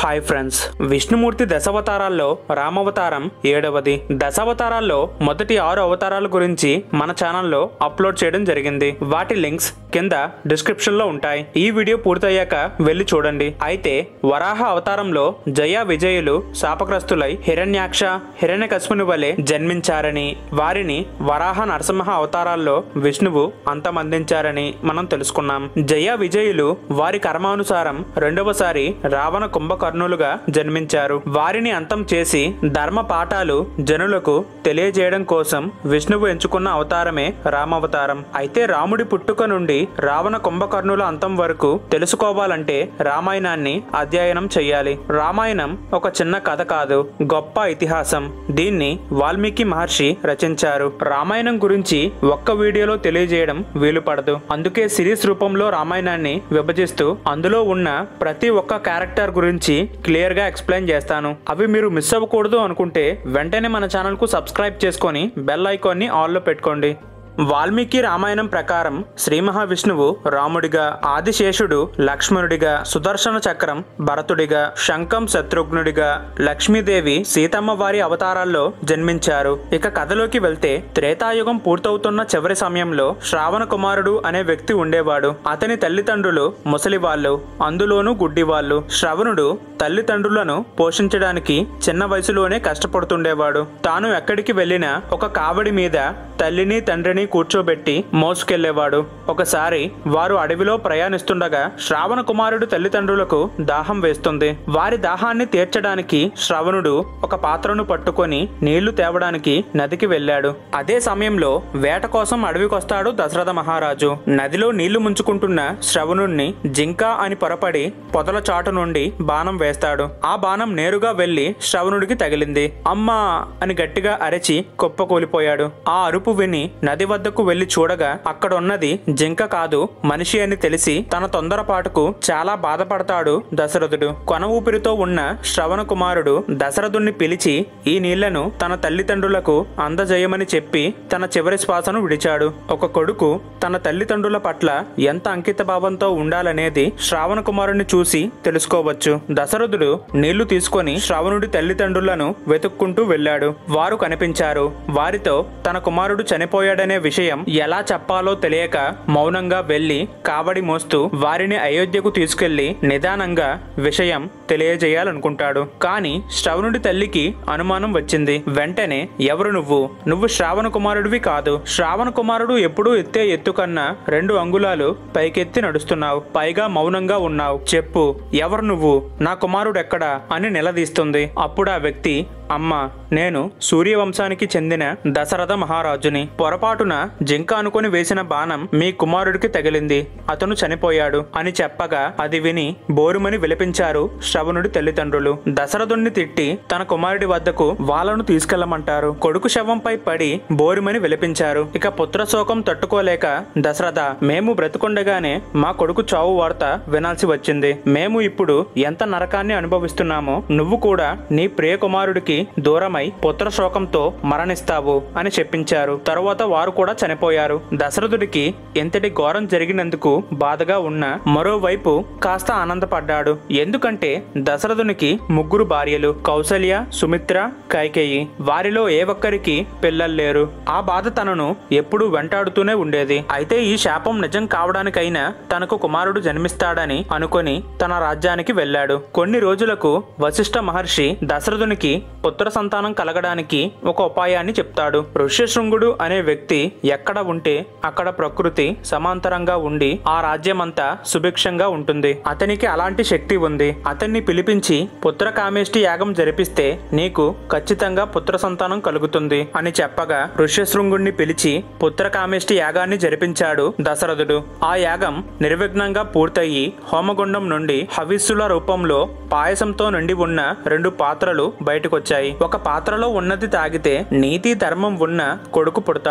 hi friends Vishnumurthy దశావతారాల్లో రామవతారం ఏడవది దశావతారాల్లో మొదటి ఆరు అవతారాల గురించి మన ఛానల్లో అప్లోడ్ చేయడం జరిగింది వాటి లింక్స్ కింద డిస్క్రిప్షన్ లో ఉంటాయి ఈ వీడియో పూర్తయ్యాక వెళ్ళి చూడండి అయితే వరాహ అవతారంలో జయ విజయులు శాపగ్రస్తులై హిరణ్యాక్ష హిరణ్యకశిపుని వలె జన్మించారని వారిని వరాహ నరసింహ అవతారాల్లో విష్ణువు అంతమందించారని మనం తెలుసుకున్నాం జయ విజయులు వారి కర్మానుసారం రెండవసారి రావణ కుంభకర్ణులుగా జన్మించారు వారిని అంతం చేసి ధర్మ పాఠాలు జనులకు తెలియజేయడం కోసం విష్ణువు ఎంచుకున్న అవతారమే రామావతారం అయితే రాముడి పుట్టుక నుండి రావణ కుంభకర్ణుల అంతం వరకు తెలుసుకోవాలంటే రామాయణాన్ని అధ్యయనం చేయాలి రామాయణం ఒక చిన్న కథ కాదు గొప్ప ఇతిహాసం దీన్ని వాల్మీకి మహర్షి రచించారు రామాయణం గురించి ఒక్క వీడియోలో తెలియజేయడం వీలు పడదు అందుకే సిరీస్ రూపంలో రామాయణాన్ని విభజిస్తూ అందులో ఉన్న ప్రతి ఒక్క క్యారెక్టర్ గురించి క్లియర్ గా ఎక్స్ప్లెయిన్ చేస్తాను అవి మీరు మిస్ అవ్వకూడదు అనుకుంటే వెంటనే మన ఛానల్ కు సబ్స్క్రైబ్ చేసుకొని బెల్ ఐకాన్ ని ఆల్ లో పెట్టుకోండి వాల్మీకి రామాయణం ప్రకారం శ్రీ మహావిష్ణువు రాముడిగా ఆదిశేషుడు లక్ష్మణుడిగా సుదర్శన చక్రం భరతుడిగా శంఖం శత్రుఘ్నుడిగా లక్ష్మీదేవి సీతమ్మ వారి అవతారాల్లో జన్మించారు ఇక కథలోకి వెళ్తే త్రేతాయుగం పూర్తవుతున్న చివరి సమయంలో శ్రావణ కుమారుడు అనే వ్యక్తి ఉండేవాడు అతని తల్లిదండ్రులు ముసలివాళ్ళు అందులోనూ గుడ్డివాళ్ళు శ్రవణుడు తల్లిదండ్రులను పోషించడానికి చిన్న వయసులోనే కష్టపడుతుండేవాడు తాను ఎక్కడికి వెళ్ళినా ఒక కావడి మీద తల్లిని తండ్రిని కూర్చోబెట్టి మోసుకెళ్లేవాడు ఒకసారి వారు అడవిలో ప్రయాణిస్తుండగా శ్రావణ కుమారుడు తల్లిదండ్రులకు దాహం వేస్తుంది వారి దాహాన్ని తీర్చడానికి శ్రవణుడు ఒక పాత్రను పట్టుకొని నీళ్లు తేవడానికి నదికి వెళ్ళాడు అదే సమయంలో వేట కోసం అడవికొస్తాడు దశరథ మహారాజు నదిలో నీళ్లు ముంచుకుంటున్న శ్రవణుణ్ణి జింక అని పొరపడి పొదల చాటు నుండి బాణం వేస్తాడు ఆ బాణం నేరుగా వెళ్లి శ్రవణుడికి తగిలింది అమ్మా అని గట్టిగా అరచి కుప్పకూలిపోయాడు ఆ అరుపు విని నది వద్దకు వెళ్లి చూడగా అక్కడ ఉన్నది జింక కాదు మనిషి అని తెలిసి తన తొందరపాటుకు చాలా బాధపడతాడు దశరథుడు కొన ఊపిరితో ఉన్న శ్రవణ కుమారుడు దశరథుణ్ణి పిలిచి ఈ నీళ్లను తన తల్లిదండ్రులకు అందజేయమని చెప్పి తన చివరి శ్వాసను విడిచాడు ఒక కొడుకు తన తల్లిదండ్రుల పట్ల ఎంత అంకిత భావంతో ఉండాలనేది శ్రావణ కుమారుని చూసి తెలుసుకోవచ్చు దశరథుడు నీళ్లు తీసుకొని శ్రావణుడి తల్లిదండ్రులను వెతుక్కుంటూ వెళ్ళాడు వారు కనిపించారు వారితో తన కుమారుడు చనిపోయాడనే విషయం ఎలా చెప్పాలో తెలియక మౌనంగా వెళ్లి కావడి మోస్తూ వారిని అయోధ్యకు తీసుకెళ్లి నిదానంగా విషయం తెలియజేయాలనుకుంటాడు కానీ శ్రవణుడి తల్లికి అనుమానం వచ్చింది వెంటనే ఎవరు నువ్వు నువ్వు శ్రావణ కుమారుడివి కాదు శ్రావణ కుమారుడు ఎప్పుడూ ఎత్తే ఎత్తు కన్నా రెండు అంగుళాలు పైకెత్తి నడుస్తున్నావు పైగా మౌనంగా ఉన్నావు చెప్పు ఎవరు నువ్వు నా కుమారుడు ఎక్కడా అని నిలదీస్తుంది అప్పుడు ఆ వ్యక్తి అమ్మ నేను సూర్యవంశానికి చెందిన దశరథ మహారాజుని పొరపాటున జింక అనుకుని వేసిన బాణం మీ కుమారుడికి తగిలింది అతను చనిపోయాడు అని చెప్పగా అది విని బోరుమని విలపించారు శ్రవణుడి తల్లిదండ్రులు దశరథుణ్ణి తిట్టి తన కుమారుడి వద్దకు వాళ్ళను తీసుకెళ్లమంటారు కొడుకు శవంపై పడి బోరుమని విలపించారు ఇక పుత్ర శోకం తట్టుకోలేక దశరథ మేము బ్రతుకుండగానే మా కొడుకు చావు వార్త వినాల్సి వచ్చింది మేము ఇప్పుడు ఎంత నరకాన్ని అనుభవిస్తున్నామో నువ్వు కూడా నీ ప్రియ కుమారుడికి దూరమై పుత్ర శోకంతో మరణిస్తావు అని చెప్పించారు తరువాత వారు కూడా చనిపోయారు దశరథుడికి ఎంతటి ఘోరం జరిగినందుకు బాధగా ఉన్న మరోవైపు కాస్త ఆనందపడ్డాడు ఎందుకంటే దశరథునికి ముగ్గురు భార్యలు కౌసల్య సుమిత్ర కైకేయి వారిలో ఏ ఒక్కరికి పిల్లలు లేరు ఆ బాధ తనను ఎప్పుడూ వెంటాడుతూనే ఉండేది అయితే ఈ శాపం నిజం కావడానికైనా తనకు కుమారుడు జన్మిస్తాడని అనుకొని తన రాజ్యానికి వెళ్ళాడు కొన్ని రోజులకు వశిష్ఠ మహర్షి దశరథునికి పుత్ర సంతానం కలగడానికి ఒక ఉపాయాన్ని చెప్తాడు ఋష్యశృంగుడు అనే వ్యక్తి ఎక్కడ ఉంటే అక్కడ ప్రకృతి సమాంతరంగా ఉండి ఆ రాజ్యమంతా సుభిక్షంగా ఉంటుంది అతనికి అలాంటి శక్తి ఉంది అతన్ని పిలిపించి పుత్ర కామేష్టి యాగం జరిపిస్తే నీకు ఖచ్చితంగా పుత్ర సంతానం కలుగుతుంది అని చెప్పగా ఋష్యశృంగుడిని పిలిచి పుత్ర కామేష్టి యాగాన్ని జరిపించాడు దశరథుడు ఆ యాగం నిర్విఘ్నంగా పూర్తయి హోమగుండం నుండి హవిస్సుల రూపంలో పాయసంతో నిండి ఉన్న రెండు పాత్రలు బయటకొచ్చాయి ఒక పాత్రలో ఉన్నది తాగితే నీతి ధర్మం ఉన్న కొడుకు పుడతాడు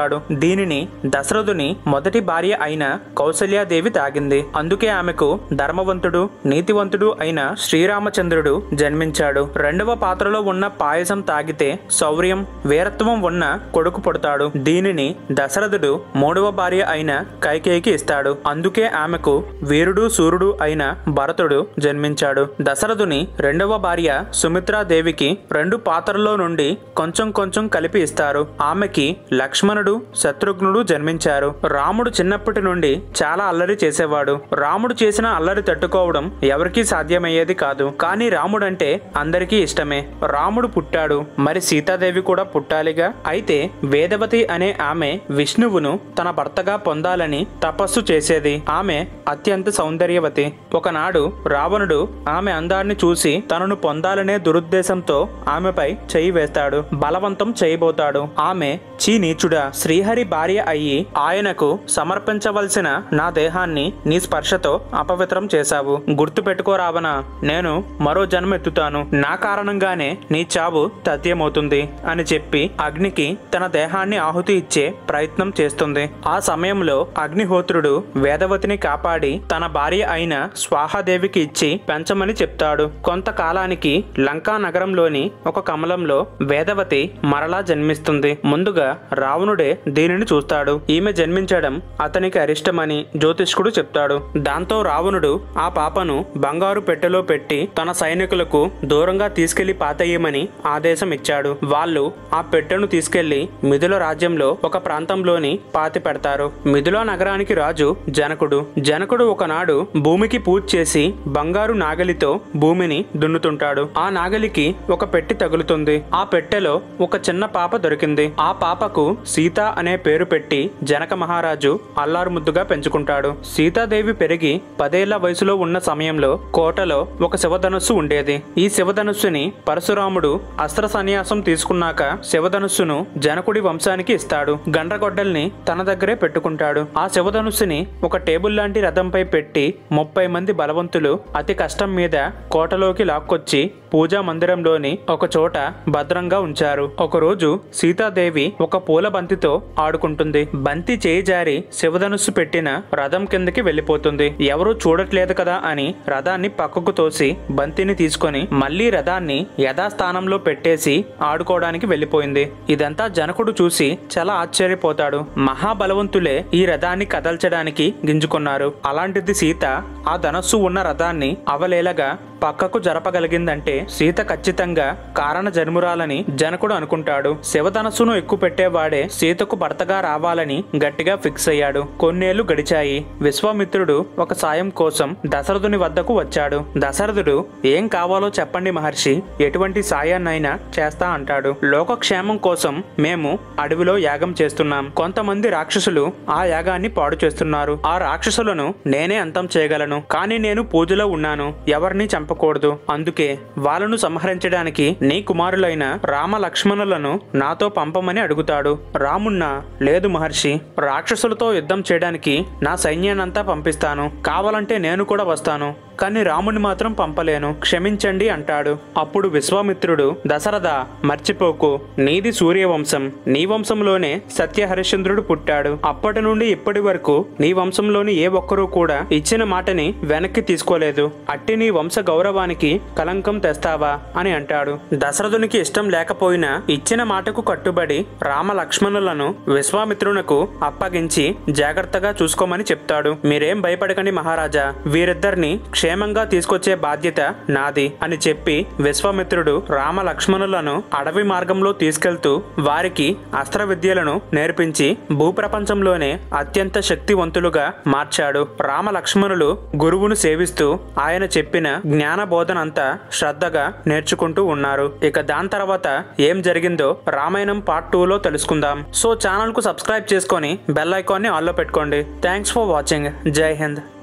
దీనిని దశరథుని మొదటి భార్య అయిన కౌసల్యాదేవి తాగింది అందుకే ఆమెకు ధర్మవంతుడు నీతివంతుడు అయిన శ్రీరామచంద్రుడు జన్మించాడు రెండవ పాత్రలో ఉన్న పాయసం తాగితే శౌర్యం వీరత్వం ఉన్న కొడుకు పుడతాడు దీనిని దశరథుడు మూడవ భార్య అయిన కైకేయికి ఇస్తాడు అందుకే ఆమెకు వీరుడు సూర్యుడు అయిన భరతుడు జన్మించాడు దశరథుని రెండవ భార్య సుమిత్రాదేవికి రెండు పాత్రల్లో నుండి కొంచెం కొంచెం కలిపి ఇస్తారు ఆమెకి లక్ష్మణుడు శత్రుఘ్నుడు జన్మించారు రాముడు చిన్నప్పటి నుండి చాలా అల్లరి చేసేవాడు రాముడు చేసిన అల్లరి తట్టుకోవడం ఎవరికీ సాధ్యమయ్యేది కాదు కానీ రాముడంటే అందరికీ ఇష్టమే రాముడు పుట్టాడు మరి సీతాదేవి కూడా పుట్టాలిగా అయితే వేదవతి అనే ఆమె విష్ణువును తన భర్తగా పొందాలని తపస్సు చేసేది ఆమె అత్యంత సౌందర్యవతి ఒకనాడు రావణుడు ఆమె అందాన్ని చూసి తనను పొందాలనే దురుద్దేశంతో ఆమెపై చేయి వేస్తాడు బలవంతం చేయబోతాడు ఆమె చీ నీచుడా శ్రీహరి భార్య అయ్యి ఆయనకు సమర్పించవలసిన నా దేహాన్ని నీ స్పర్శతో అపవిత్రం చేశావు గుర్తు పెట్టుకోరావనా నేను మరో జన్మ ఎత్తుతాను నా కారణంగానే నీ చావు తథ్యమవుతుంది అని చెప్పి అగ్నికి తన దేహాన్ని ఆహుతి ఇచ్చే ప్రయత్నం చేస్తుంది ఆ సమయంలో అగ్నిహోత్రుడు వేదవతిని కాపాడి తన భార్య అయిన స్వాహాదేవికి ఇచ్చి పెంచమని చెప్తాడు కొంతకాలానికి లంకా నగరంలోని ఒక కమలంలో వేదవతి మరలా జన్మిస్తుంది ముందుగా రావణుడే దీనిని చూస్తాడు ఈమె జన్మించడం అతనికి అరిష్టమని జ్యోతిష్కుడు చెప్తాడు దాంతో రావణుడు ఆ పాపను బంగారు పెట్టెలో పెట్టి తన సైనికులకు దూరంగా తీసుకెళ్లి పాతేయమని ఆదేశం ఇచ్చాడు వాళ్ళు ఆ పెట్టెను తీసుకెళ్లి మిథుల రాజ్యంలో ఒక ప్రాంతంలోని పాతి పెడతారు మిథుల నగరానికి రాజు జనకుడు జనకుడు ఒకనాడు భూమికి పూజ చేసి బంగారు నాగలితో భూమిని దున్నుతుంటాడు ఆ నాగలికి ఒక పెట్టి తగులుతుంది ఆ పెట్టెలో ఒక చిన్న పాప దొరికింది ఆ పాపకు సీత అనే పేరు పెట్టి జనక మహారాజు అల్లారు ముద్దుగా పెంచుకుంటాడు సీతాదేవి పెరిగి పదేళ్ల వయసులో ఉన్న సమయంలో కోటలో ఒక శివధనుస్సు ఉండేది ఈ శివధనుస్సుని పరశురాముడు అస్త్ర సన్యాసం తీసుకున్నాక శివధనుస్సును జనకుడి వంశానికి ఇస్తాడు గండ్రగొడ్డల్ని తన దగ్గరే పెట్టుకుంటాడు ఆ శివధనుస్సుని ఒక టేబుల్ లాంటి రథంపై పెట్టి ముప్పై మంది బలవంతులు అతి కష్టం మీద కోటలోకి లాక్కొచ్చి పూజా మందిరంలోని ఒక చోట భద్రంగా ఉంచారు ఒకరోజు సీతాదేవి ఒక పూల బంతితో ఆడుకుంటుంది బంతి చేయి జారి శివధనుస్సు పెట్టిన రథం కిందకి వెళ్ళిపోతుంది ఎవరూ చూడట్లేదు కదా అని రథాన్ని పక్కకు తోసి బంతిని తీసుకొని మళ్ళీ రథాన్ని యథాస్థానంలో పెట్టేసి ఆడుకోవడానికి వెళ్ళిపోయింది ఇదంతా జనకుడు చూసి చాలా ఆశ్చర్యపోతాడు మహాబలవంతులే ఈ రథాన్ని కదల్చడానికి గింజుకున్నారు అలాంటిది సీత ఆ ధనస్సు ఉన్న రథాన్ని అవలేలగా పక్కకు జరపగలిగిందంటే సీత ఖచ్చితంగా కారణ జన్మురాలని జనకుడు అనుకుంటాడు శివధనస్సును ఎక్కువ పెట్టేవాడే సీతకు భర్తగా రావాలని గట్టిగా ఫిక్స్ అయ్యాడు కొన్నేళ్లు గడిచాయి విశ్వామిత్రుడు ఒక సాయం కోసం దశరథుని వద్దకు వచ్చాడు దశరథుడు ఏం కావాలో చెప్పండి మహర్షి ఎటువంటి సాయాన్నైనా చేస్తా అంటాడు లోకక్షేమం కోసం మేము అడవిలో యాగం చేస్తున్నాం కొంతమంది రాక్షసులు ఆ యాగాన్ని పాడు చేస్తున్నారు ఆ రాక్షసులను నేనే అంతం చేయగలను కానీ నేను పూజలో ఉన్నాను ఎవరిని చంపకూడదు అందుకే వాళ్ళను సంహరించడానికి నీ కుమారులైన రామ లక్ష్మణులను నాతో పంపమని అడుగుతాడు రామున్నా లేదు మహర్షి రాక్షసులతో యుద్ధం చేయడానికి నా సైన్యానంతా పంపిస్తాను కావాలంటే నేను కూడా వస్తాను కానీ రాముని మాత్రం పంపలేను క్షమించండి అంటాడు అప్పుడు విశ్వామిత్రుడు దశరథ మర్చిపోకు నీది సూర్యవంశం నీ వంశంలోనే సత్యహరిశ్చంద్రుడు పుట్టాడు అప్పటి నుండి ఇప్పటి వరకు నీ వంశంలోని ఏ ఒక్కరూ కూడా ఇచ్చిన మాటని వెనక్కి తీసుకోలేదు అట్టి నీ వంశ గౌరవానికి కలంకం తెస్తావా అని అంటాడు దశరథునికి ఇష్టం లేకపోయినా ఇచ్చిన మాటకు కట్టుబడి రామ లక్ష్మణులను విశ్వామిత్రునకు అప్పగించి జాగ్రత్తగా చూసుకోమని చెప్తాడు మీరేం భయపడకండి మహారాజా వీరిద్దరిని క్షేమంగా తీసుకొచ్చే బాధ్యత నాది అని చెప్పి విశ్వామిత్రుడు రామ లక్ష్మణులను అడవి మార్గంలో తీసుకెళ్తూ వారికి అస్త్ర విద్యలను నేర్పించి భూప్రపంచంలోనే అత్యంత శక్తివంతులుగా మార్చాడు రామ లక్ష్మణులు గురువును సేవిస్తూ ఆయన చెప్పిన జ్ఞాన బోధనంతా శ్రద్ధగా నేర్చుకుంటూ ఉన్నారు ఇక దాని తర్వాత ఏం జరిగిందో రామాయణం పార్ట్ టూ లో తెలుసుకుందాం సో ఛానల్ కు సబ్స్క్రైబ్ చేసుకొని బెల్ ఐకాన్ని ఆన్లో పెట్టుకోండి థ్యాంక్స్ ఫర్ వాచింగ్ జై హింద్